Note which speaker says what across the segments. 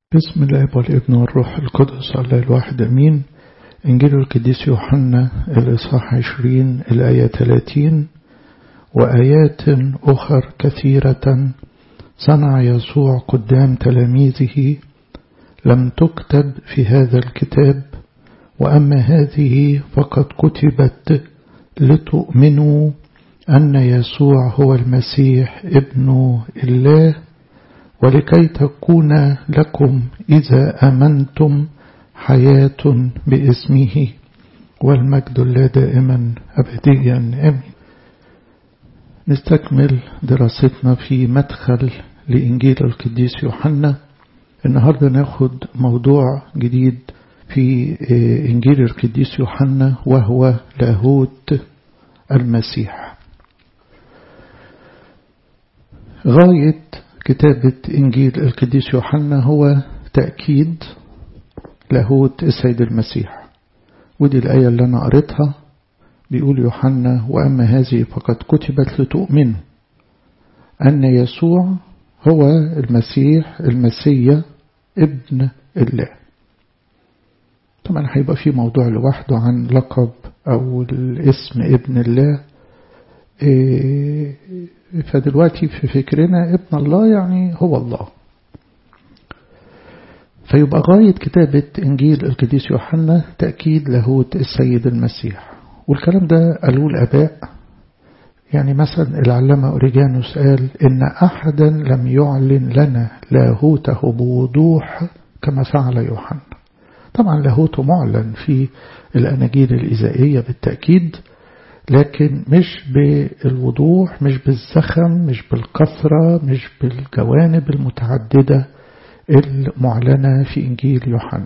Speaker 1: بسم الله والابن والروح القدس الله الواحد أمين إنجيل القديس يوحنا الإصحاح 20 الآية 30 وآيات أخر كثيرة صنع يسوع قدام تلاميذه لم تكتب في هذا الكتاب وأما هذه فقد كتبت لتؤمنوا أن يسوع هو المسيح ابن الله ولكي تكون لكم إذا أمنتم حياة باسمه والمجد الله دائما أبديا أمين نستكمل دراستنا في مدخل لإنجيل القديس يوحنا النهاردة ناخد موضوع جديد في إنجيل القديس يوحنا وهو لاهوت المسيح غاية كتابة إنجيل القديس يوحنا هو تأكيد لاهوت السيد المسيح ودي الآية اللي أنا قريتها بيقول يوحنا وأما هذه فقد كتبت لتؤمنوا أن يسوع هو المسيح المسيا ابن الله طبعا هيبقى في موضوع لوحده عن لقب أو الاسم ابن الله فدلوقتي في فكرنا ابن الله يعني هو الله فيبقى غاية كتابة إنجيل القديس يوحنا تأكيد لاهوت السيد المسيح والكلام ده قالوه الآباء يعني مثلا العلامة أوريجانوس قال إن أحدا لم يعلن لنا لاهوته بوضوح كما فعل يوحنا طبعا لاهوته معلن في الأناجيل الإزائية بالتأكيد لكن مش بالوضوح مش بالزخم مش بالكثرة مش بالجوانب المتعددة المعلنة في إنجيل يوحنا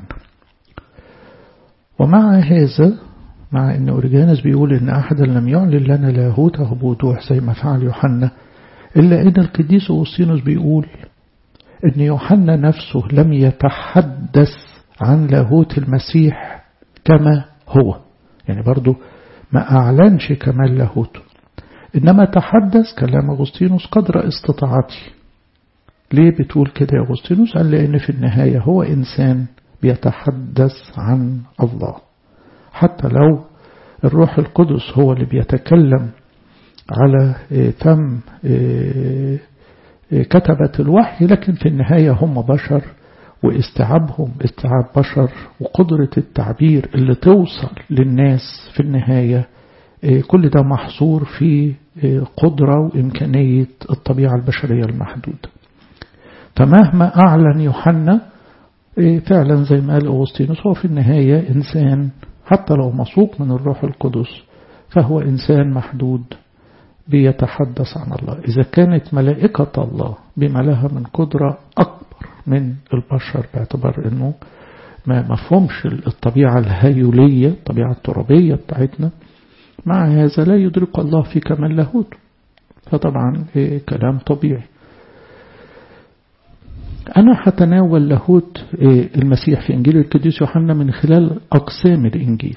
Speaker 1: ومع هذا مع أن أوريجانس بيقول أن أحدا لم يعلن لنا لاهوته بوضوح زي ما فعل يوحنا إلا أن القديس أوسطينوس بيقول أن يوحنا نفسه لم يتحدث عن لاهوت المسيح كما هو يعني برضو ما أعلنش كمال لاهوته إنما تحدث كلام أغسطينوس قدر استطاعتي ليه بتقول كده يا أغسطينوس قال لأن في النهاية هو إنسان بيتحدث عن الله حتى لو الروح القدس هو اللي بيتكلم على فم كتبة الوحي لكن في النهاية هم بشر واستيعابهم استيعاب بشر وقدرة التعبير اللي توصل للناس في النهاية كل ده محصور في قدرة وإمكانية الطبيعة البشرية المحدودة فمهما أعلن يوحنا فعلا زي ما قال أغسطينوس هو في النهاية إنسان حتى لو مسوق من الروح القدس فهو إنسان محدود بيتحدث عن الله إذا كانت ملائكة الله بما لها من قدرة أكبر من البشر باعتبار أنه ما مفهومش الطبيعة الهيولية الطبيعة الترابية بتاعتنا مع هذا لا يدرك الله في كمال لاهوته فطبعا إيه كلام طبيعي أنا هتناول لاهوت إيه المسيح في إنجيل القديس يوحنا من خلال أقسام الإنجيل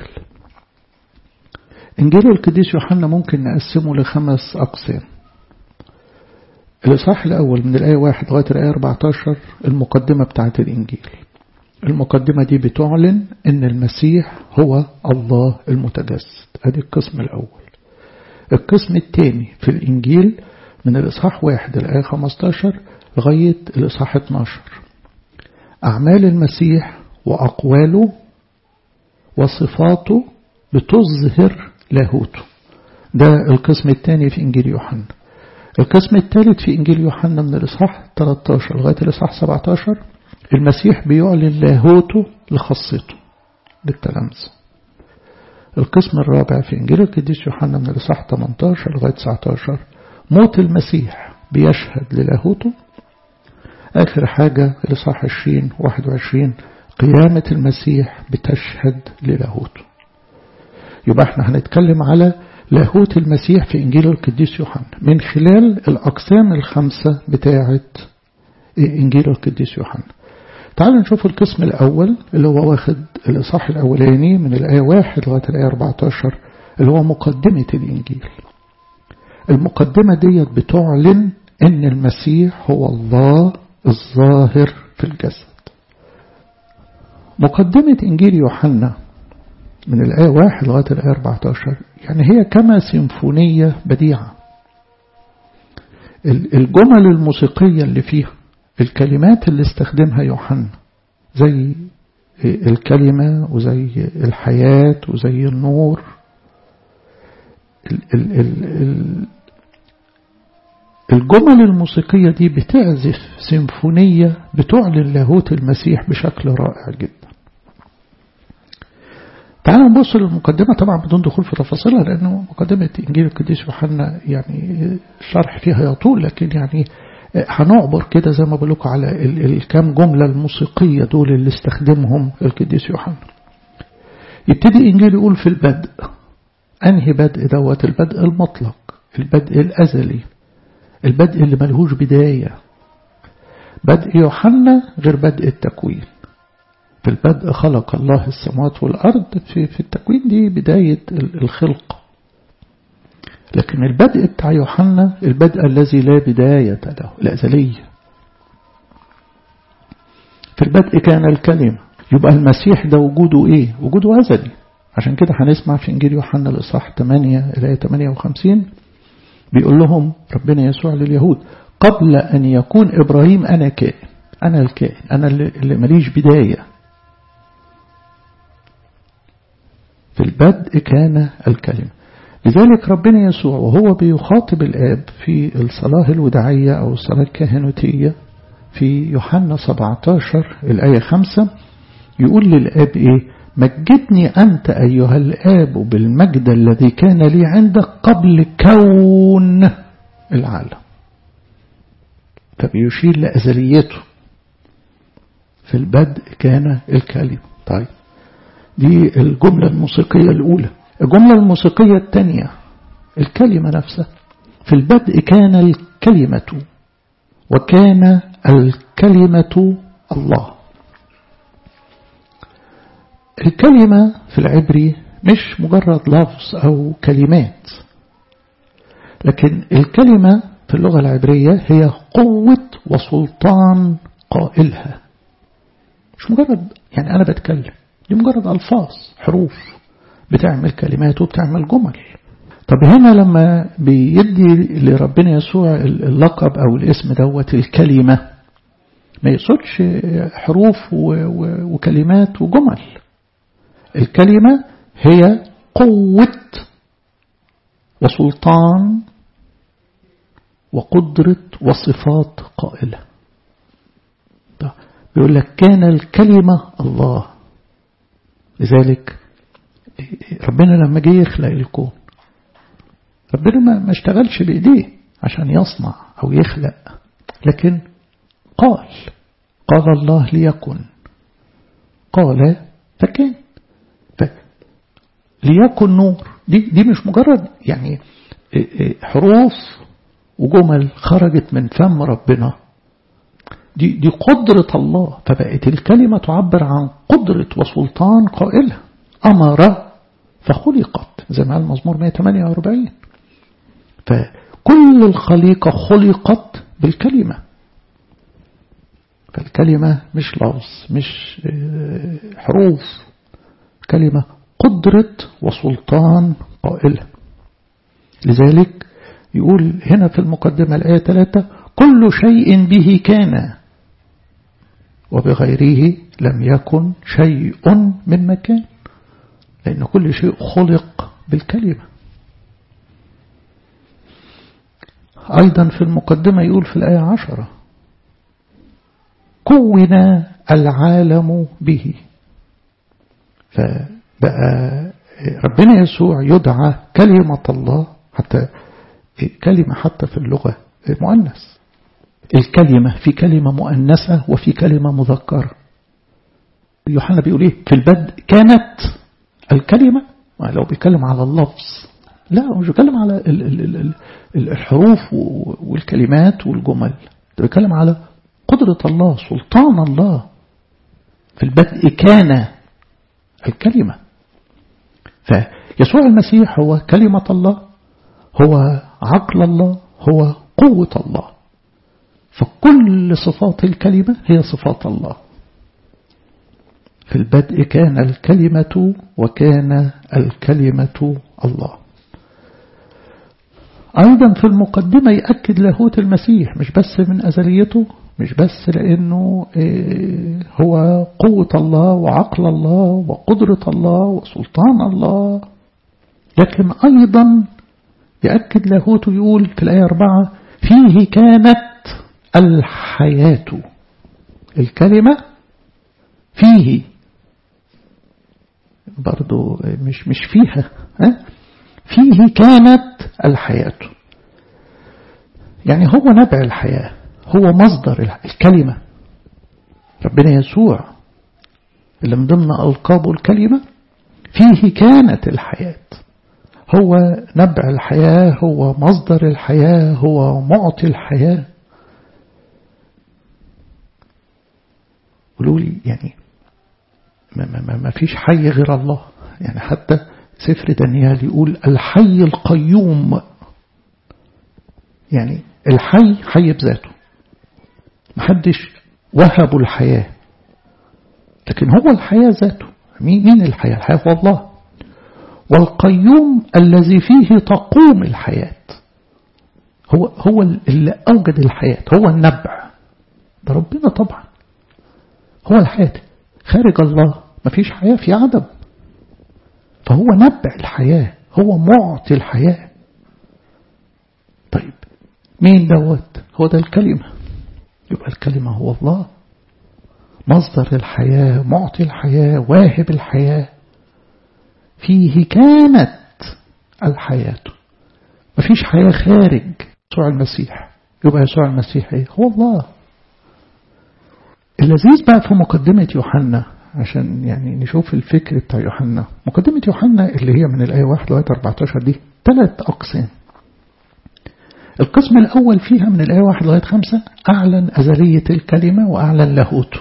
Speaker 1: إنجيل القديس يوحنا ممكن نقسمه لخمس أقسام الإصحاح الأول من الآية واحد لغاية الآية 14 المقدمة بتاعة الإنجيل المقدمة دي بتعلن أن المسيح هو الله المتجسد هذه القسم الأول القسم الثاني في الإنجيل من الإصحاح واحد الآية 15 لغاية الإصحاح 12 أعمال المسيح وأقواله وصفاته بتظهر لاهوته ده القسم الثاني في إنجيل يوحنا القسم الثالث في إنجيل يوحنا من الإصحاح 13 لغاية الإصحاح 17 المسيح بيعلن لاهوته لخاصته للتلامذة القسم الرابع في إنجيل القديس يوحنا من الإصحاح 18 لغاية 19 موت المسيح بيشهد للاهوته آخر حاجة الإصحاح 20 21 قيامة المسيح بتشهد للاهوته يبقى احنا هنتكلم على لاهوت المسيح في إنجيل القديس يوحنا من خلال الأقسام الخمسة بتاعة إنجيل القديس يوحنا تعالوا نشوف القسم الأول اللي هو واخد الإصحاح الأولاني من الآية واحد لغاية الآية 14 اللي هو مقدمة الإنجيل المقدمة ديت بتعلن أن المسيح هو الله الظاهر في الجسد مقدمة إنجيل يوحنا من الآية 1 لغاية الآية 14 يعني هي كما سيمفونية بديعة الجمل الموسيقية اللي فيها الكلمات اللي استخدمها يوحنا زي الكلمة وزي الحياة وزي النور الجمل الموسيقية دي بتعزف سيمفونية بتعلن لاهوت المسيح بشكل رائع جدا تعالوا نبص للمقدمة طبعا بدون دخول في تفاصيلها لأنه مقدمة إنجيل القديس يوحنا يعني الشرح فيها يطول لكن يعني هنعبر كده زي ما بقول لكم على الكام جملة الموسيقية دول اللي استخدمهم القديس يوحنا يبتدي إنجيل يقول في البدء أنهي بدء دوت البدء المطلق البدء الأزلي البدء اللي ملهوش بداية بدء يوحنا غير بدء التكوين في البدء خلق الله السماوات والأرض في, في التكوين دي بداية الخلق لكن البدء بتاع يوحنا البدء الذي لا بداية له الأزلية في البدء كان الكلمة يبقى المسيح ده وجوده ايه وجوده أزلي عشان كده هنسمع في إنجيل يوحنا الإصحاح 8 الآية 58 بيقول لهم ربنا يسوع لليهود قبل أن يكون إبراهيم أنا كائن أنا الكائن أنا اللي ماليش بداية في البدء كان الكلمة لذلك ربنا يسوع وهو بيخاطب الآب في الصلاة الوداعية أو الصلاة الكهنوتية في يوحنا 17 الآية 5 يقول للآب إيه مجدني أنت أيها الآب بالمجد الذي كان لي عندك قبل كون العالم فبيشير لأزليته في البدء كان الكلمة طيب دي الجملة الموسيقية الأولى الجملة الموسيقية الثانية الكلمة نفسها في البدء كان الكلمة وكان الكلمة الله الكلمة في العبري مش مجرد لفظ أو كلمات لكن الكلمة في اللغة العبرية هي قوة وسلطان قائلها مش مجرد يعني أنا بتكلم دي مجرد ألفاظ حروف بتعمل كلمات وبتعمل جمل طب هنا لما بيدي لربنا يسوع اللقب أو الاسم دوت الكلمة ما يقصدش حروف وكلمات وجمل الكلمة هي قوة وسلطان وقدرة وصفات قائلة بيقول لك كان الكلمة الله لذلك ربنا لما جه يخلق الكون ربنا ما اشتغلش بإيديه عشان يصنع أو يخلق لكن قال قال الله ليكن قال فكان ليكن نور دي, دي مش مجرد يعني حروف وجمل خرجت من فم ربنا دي, دي قدرة الله فبقت الكلمة تعبر عن قدرة وسلطان قائلها أمر فخلقت زي ما المزمور 148 فكل الخليقة خلقت بالكلمة فالكلمة مش لفظ مش حروف كلمة قدرة وسلطان قائلة لذلك يقول هنا في المقدمة الآية 3 كل شيء به كان وبغيره لم يكن شيء من مكان لأن كل شيء خلق بالكلمة أيضا في المقدمة يقول في الآية عشرة كون العالم به فبقى ربنا يسوع يدعى كلمة الله حتى كلمة حتى في اللغة مؤنث الكلمة في كلمة مؤنثة وفي كلمة مذكرة يوحنا بيقول ايه في البدء كانت الكلمة لو بيتكلم على اللفظ لا هو مش بيتكلم على الحروف والكلمات والجمل ده بيتكلم على قدرة الله سلطان الله في البدء كان الكلمة فيسوع المسيح هو كلمة الله هو عقل الله هو قوة الله فكل صفات الكلمة هي صفات الله في في البدء كان الكلمة وكان الكلمة الله أيضا في المقدمة يأكد لاهوت المسيح مش بس من أزليته مش بس لأنه هو قوة الله وعقل الله وقدرة الله وسلطان الله لكن أيضا يأكد لاهوته يقول في الآية أربعة فيه كانت الحياة الكلمة فيه برضو مش مش فيها ها فيه كانت الحياة يعني هو نبع الحياة هو مصدر الكلمة ربنا يسوع اللي من ضمن ألقابه الكلمة فيه كانت الحياة هو نبع الحياة هو مصدر الحياة هو معطي الحياة قولوا لي يعني ما, ما, ما فيش حي غير الله يعني حتى سفر دانيال يقول الحي القيوم يعني الحي حي بذاته محدش وهب الحياة لكن هو الحياة ذاته مين مين الحياة الحياة هو الله والقيوم الذي فيه تقوم الحياة هو هو اللي أوجد الحياة هو النبع ده ربنا طبعا هو الحياة خارج الله مفيش حياة في عدم فهو نبع الحياة هو معطي الحياة طيب مين دوت هو ده الكلمة يبقى الكلمة هو الله مصدر الحياة معطي الحياة واهب الحياة فيه كانت الحياة مفيش حياة خارج يسوع المسيح يبقى يسوع المسيح ايه هو الله اللذيذ بقى في مقدمة يوحنا عشان يعني نشوف الفكر بتاع يوحنا مقدمة يوحنا اللي هي من الآية 1 لغاية 14 دي ثلاث أقسام القسم الأول فيها من الآية 1 لغاية 5 أعلن أزلية الكلمة وأعلن لاهوته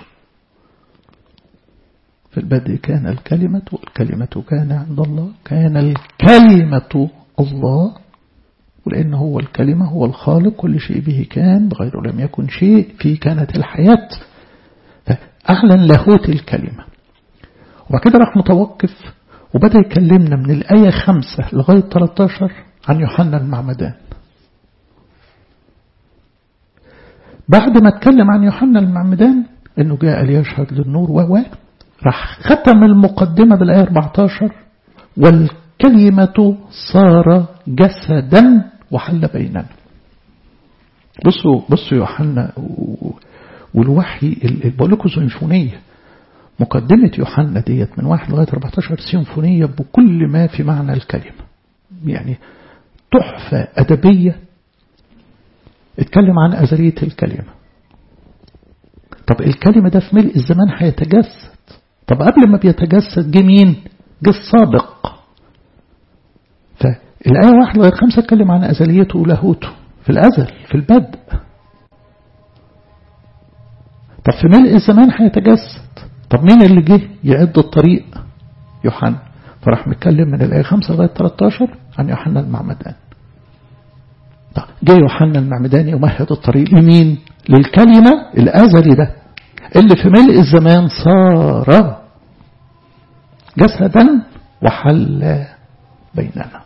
Speaker 1: في البدء كان الكلمة والكلمة كان عند الله كان الكلمة الله ولأن هو الكلمة هو الخالق كل شيء به كان بغيره لم يكن شيء فيه كانت الحياة أعلن لاهوت الكلمة وبعد كده راح متوقف وبدأ يكلمنا من الآية خمسة لغاية 13 عن يوحنا المعمدان بعد ما اتكلم عن يوحنا المعمدان انه جاء ليشهد للنور و راح ختم المقدمة بالآية 14 والكلمة صار جسدا وحل بيننا بصوا بصوا يوحنا والوحي بقول لكم سيمفونية مقدمة يوحنا ديت من واحد لغاية 14 سيمفونية بكل ما في معنى الكلمة يعني تحفة أدبية اتكلم عن أزلية الكلمة طب الكلمة ده في ملء الزمان هيتجسد طب قبل ما بيتجسد جه مين جه السابق فالآية واحد لغاية خمسة اتكلم عن أزليته ولاهوته في الأزل في البدء طب في ملء الزمان هيتجسد طب مين اللي جه يعد الطريق يوحنا فراح متكلم من الآية 5 لغاية 13 عن يوحنا المعمدان طب جه يوحنا المعمدان يمهد الطريق لمين للكلمة الأزلي ده اللي في ملء الزمان صار جسدا وحل بيننا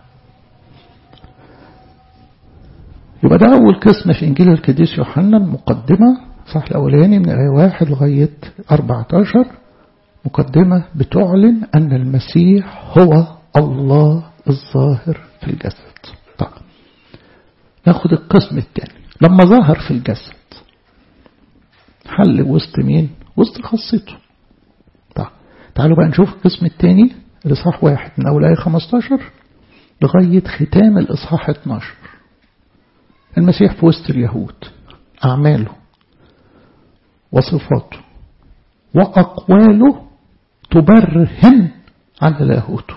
Speaker 1: يبقى ده أول قسم في إنجيل القديس يوحنا المقدمة صح الأولاني من الآية واحد لغاية 14 مقدمة بتعلن أن المسيح هو الله الظاهر في الجسد طيب ناخد القسم الثاني لما ظهر في الجسد حل وسط مين وسط خاصته طيب تعالوا بقى نشوف القسم الثاني الإصحاح واحد من أول آية 15 لغاية ختام الإصحاح 12 المسيح في وسط اليهود أعماله وصفاته وأقواله تبرهن على لاهوته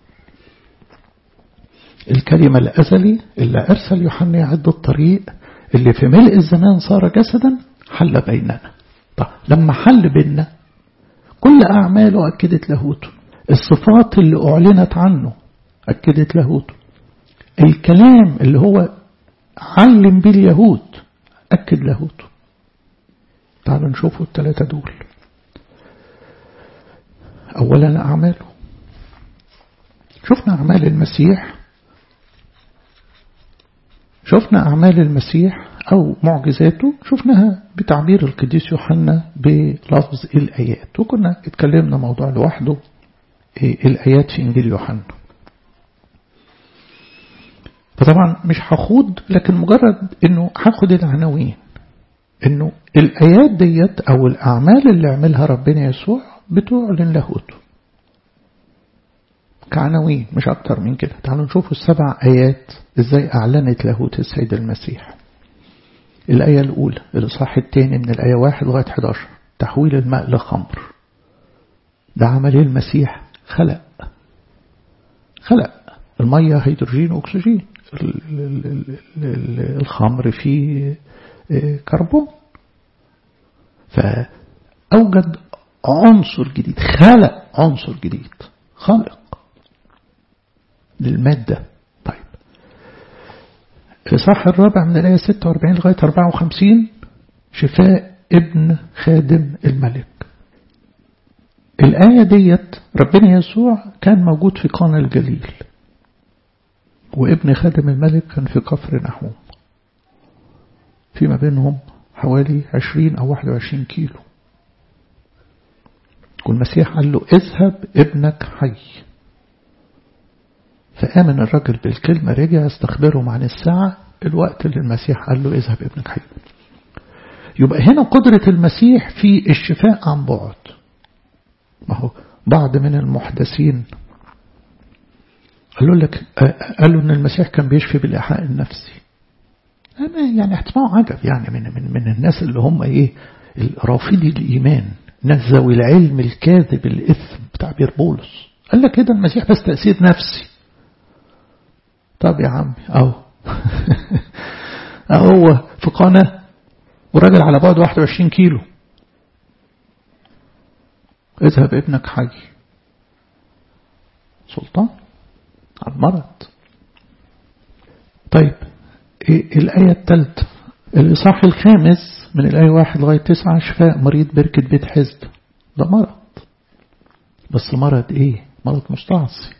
Speaker 1: الكلمة الأزلي اللي أرسل يوحنا يعد الطريق اللي في ملء الزمان صار جسدا حل بيننا طيب لما حل بيننا كل أعماله أكدت لاهوته الصفات اللي أعلنت عنه أكدت لاهوته الكلام اللي هو علم بيه اليهود أكد لاهوته تعالوا نشوفوا الثلاثة دول ولا أعماله شفنا أعمال المسيح شفنا أعمال المسيح أو معجزاته شفناها بتعبير القديس يوحنا بلفظ الآيات وكنا اتكلمنا موضوع لوحده الآيات في إنجيل يوحنا فطبعا مش هخوض لكن مجرد انه هاخد العناوين انه الايات ديت او الاعمال اللي عملها ربنا يسوع بتعلن لاهوته كعناوين مش اكتر من كده تعالوا نشوف السبع ايات ازاي اعلنت لاهوت السيد المسيح الايه الاولى الاصحاح الثاني من الايه 1 لغايه 11 تحويل الماء لخمر ده عمل ايه المسيح خلق خلق الميه هيدروجين واكسجين الخمر فيه كربون فأوجد عنصر جديد خلق عنصر جديد خالق للمادة طيب الإصحاح الرابع من الآية 46 لغاية 54 شفاء ابن خادم الملك الآية ديت ربنا يسوع كان موجود في قانا الجليل وابن خادم الملك كان في كفر نحوم فيما بينهم حوالي عشرين أو واحد وعشرين كيلو والمسيح قال له اذهب ابنك حي فآمن الرجل بالكلمة رجع استخبرهم عن الساعة الوقت اللي المسيح قال له اذهب ابنك حي يبقى هنا قدرة المسيح في الشفاء عن بعد ما هو بعض من المحدثين قالوا لك قالوا ان المسيح كان بيشفي بالايحاء النفسي أنا يعني هتسمعوا عجب يعني من من من الناس اللي هم ايه رافضي الايمان ناس ذوي العلم الكاذب الاثم بتعبير بولس قال لك كده المسيح بس تاثير نفسي طب يا عمي اهو اهو في قناه وراجل على بعد 21 كيلو اذهب ابنك حي سلطان على المرض طيب إيه الآية الثالثة الإصحاح الخامس من الآية واحد لغاية تسعة شفاء مريض بركة بيت حزد ده مرض بس مرض إيه مرض مستعصي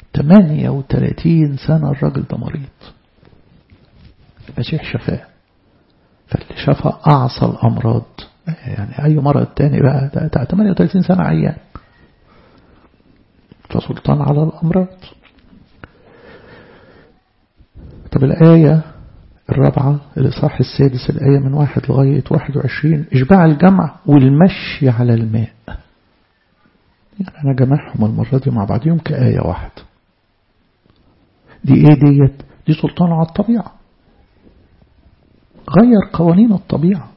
Speaker 1: 38 سنة الراجل ده مريض المسيح شفاه فاللي شفى أعصى الأمراض يعني أي مرض تاني بقى ده 38 سنة عيان فسلطان على الأمراض طب الآية الرابعة الإصحاح السادس الآية من واحد لغاية واحد وعشرين إشباع الجمع والمشي على الماء يعني أنا جمعهم المرة دي مع بعضهم كآية واحدة دي إيه ديت دي سلطان على الطبيعة غير قوانين الطبيعة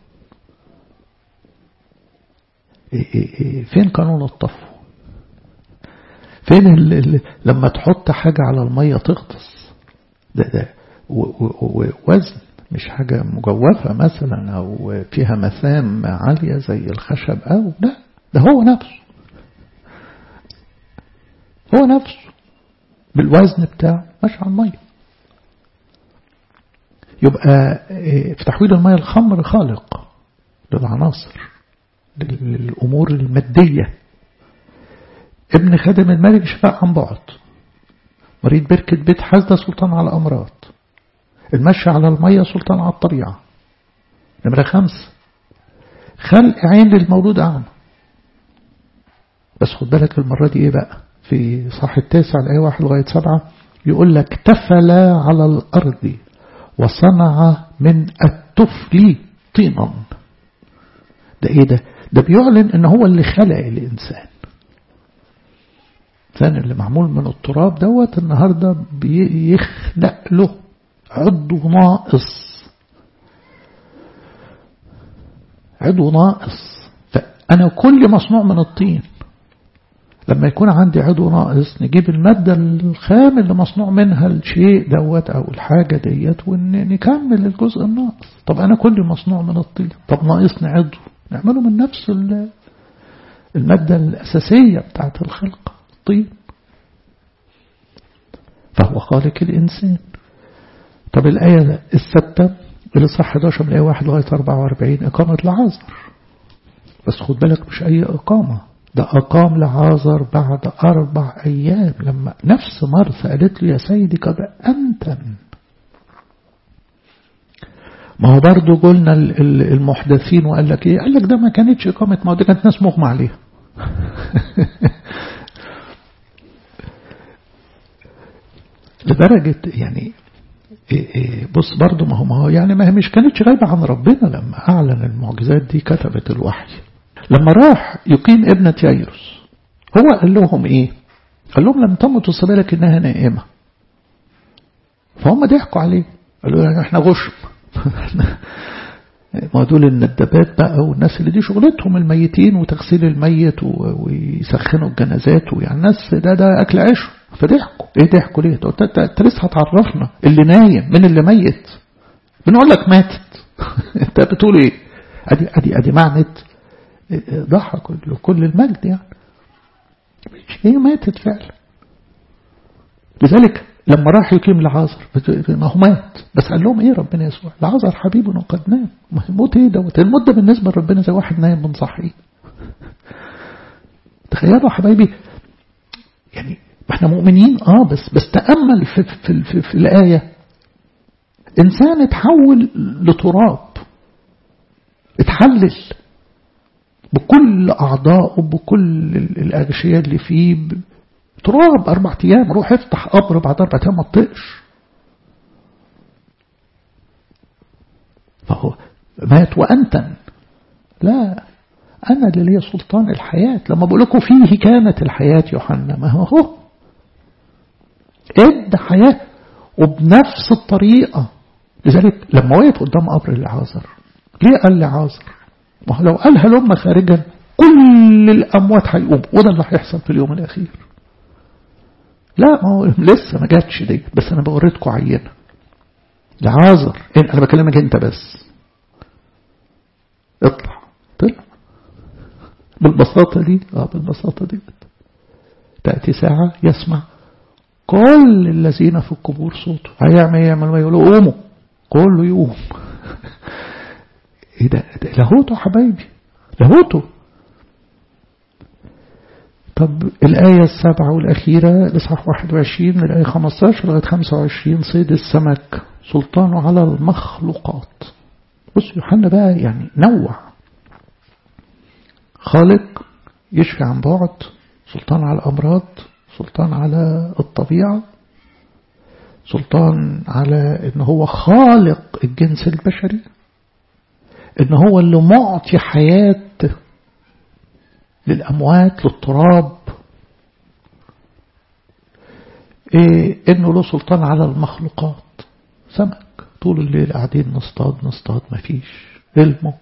Speaker 1: إيه إيه إيه فين قانون الطفو فين ال ال لما تحط حاجة على المية تغطس ده ده ووزن مش حاجة مجوفة مثلا أو فيها مسام عالية زي الخشب أو لا ده هو نفسه هو نفسه بالوزن بتاعه ماشي على المية يبقى في تحويل المية الخمر خالق للعناصر للأمور المادية ابن خادم الملك شفاء عن بعد مريض بركة بيت حزدة سلطان على الأمراض المشي على المية سلطان على الطبيعة نمرة خمسة خلق عين للمولود أعمى بس خد بالك المرة دي إيه بقى في صح التاسع الآية واحد لغاية سبعة يقول لك تفل على الأرض وصنع من التفل طينا ده إيه ده ده بيعلن إن هو اللي خلق الإنسان الإنسان اللي معمول من التراب دوت النهاردة بيخلق له عضو ناقص عضو ناقص فأنا كل مصنوع من الطين لما يكون عندي عضو ناقص نجيب المادة الخام اللي مصنوع منها الشيء دوت أو الحاجة ديت ونكمل الجزء الناقص طب أنا كل مصنوع من الطين طب ناقصني عضو نعمله من نفس المادة الأساسية بتاعت الخلق الطين فهو خالق الإنسان طب الآية الستة اللي صح 11 من الآية 1 لغاية 44 إقامة العازر بس خد بالك مش أي إقامة ده أقام لعازر بعد أربع أيام لما نفس مرثا قالت له يا سيدي قد أنتن ما هو برضه قلنا المحدثين وقال لك ايه قال لك ده ما كانتش إقامة ما دي كانت ناس مغمى عليها لدرجة يعني بص برضه ما هو ما هو يعني ما هي مش كانتش غايبة عن ربنا لما أعلن المعجزات دي كتبت الوحي لما راح يقيم ابنة يايروس هو قال لهم ايه قال لهم لم تمت الصبية لكنها نائمة فهم ضحكوا عليه قالوا له احنا غشم ما دول الندبات بقى والناس اللي دي شغلتهم الميتين وتغسيل الميت ويسخنوا الجنازات ويعني الناس ده ده اكل عيش فضحكوا ايه ضحكوا ليه انت لسه هتعرفنا اللي نايم من اللي ميت بنقول لك ماتت انت بتقول ايه ادي ادي ادي معنى ضحك كل المجد يعني هي ماتت فعلا لذلك لما راح يقيم لعازر ما هو مات بس قال لهم ايه ربنا يسوع لعازر حبيبنا قد نام موت ايه دوت الموت ده بالنسبه لربنا زي واحد نايم بنصحيه تخيلوا حبايبي يعني احنا مؤمنين اه بس بس تامل في, في, في, في الايه انسان اتحول لتراب اتحلل بكل أعضائه بكل الأغشية اللي فيه تراب أربع أيام روح افتح قبر بعد أربع أيام ما تطقش فهو مات وأنتن لا أنا اللي لي سلطان الحياة لما بقول لكم فيه كانت الحياة يوحنا ما هو هو ادى حياة وبنفس الطريقة لذلك لما وقف قدام قبر العازر ليه قال لعازر ما هو لو قالها لهم خارجا كل الأموات هيقوموا وده اللي هيحصل في اليوم الأخير لا ما هو لسه ما جاتش دي بس أنا بوريتكم عينة لعازر أنا بكلمك أنت بس اطلع طلع بالبساطة دي اه بالبساطة دي تأتي ساعة يسمع كل الذين في القبور صوته هيعمل يعمل ما يقولوا قوموا كله يقوم ايه ده, ده لاهوته حبايبي لاهوته طب الآية السابعة والأخيرة لصح 21 من الآية 15 لغاية 25 صيد السمك سلطانه على المخلوقات بص يوحنا بقى يعني نوع خالق يشفي عن بعد سلطان على الأمراض سلطان على الطبيعة سلطان على ان هو خالق الجنس البشري ان هو اللي معطي حياة للأموات للتراب إيه انه له سلطان على المخلوقات سمك طول الليل قاعدين نصطاد نصطاد مفيش علمه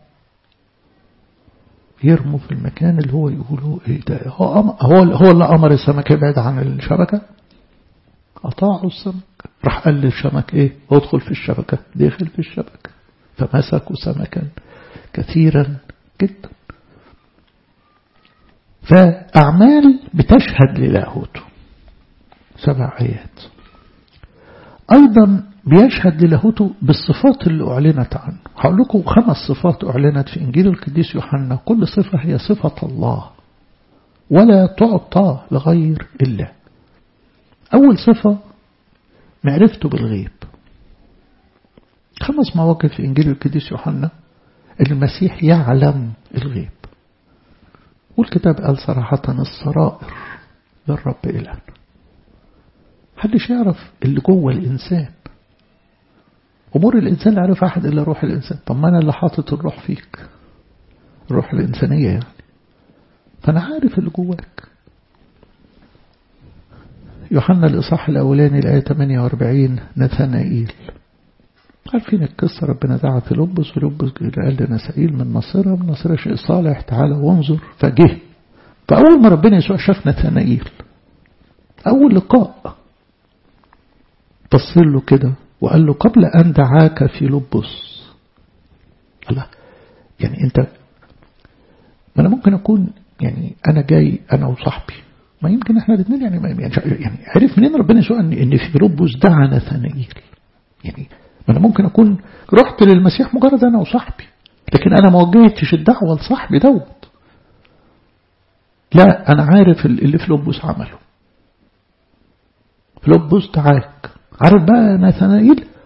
Speaker 1: يرموا في المكان اللي هو يقولوا ايه ده هو هو هو اللي امر السمك يبعد عن الشبكه قطعوا السمك راح قال للسمك ايه ادخل في الشبكه دخل في الشبكه فمسكوا سمكا كثيرا جدا فأعمال بتشهد للاهوته سبع آيات أيضا بيشهد للاهوته بالصفات اللي أعلنت عنه هقول لكم خمس صفات أعلنت في إنجيل القديس يوحنا كل صفة هي صفة الله ولا تعطى لغير الله أول صفة معرفته بالغيب خمس مواقف في إنجيل القديس يوحنا المسيح يعلم الغيب والكتاب قال صراحة السرائر للرب إلهنا محدش يعرف اللي جوه الإنسان أمور الإنسان لا يعرف أحد إلا روح الإنسان طب ما أنا اللي حاطط الروح فيك الروح الإنسانية يعني فأنا عارف اللي جواك يوحنا الإصحاح الأولاني الآية 48 نثنائيل عارفين القصة ربنا دعا في لبس ولبس قال لنسائيل من نصرة من نصرة شيء صالح تعالى وانظر فجه فأول ما ربنا يسوع شاف نثنائيل أول لقاء بص له كده وقال له قبل أن دعاك في لبس الله يعني أنت ما أنا ممكن أكون يعني أنا جاي أنا وصاحبي ما يمكن احنا الاثنين يعني ما يعني عرف منين ربنا يسوع ان ان في لبس دعا نثنائيل يعني ما انا ممكن اكون رحت للمسيح مجرد انا وصاحبي لكن انا ما وجهتش الدعوه لصاحبي دوت لا أنا عارف اللي فيلبس عمله فيلبس دعاك عارف بقى ناثنائيل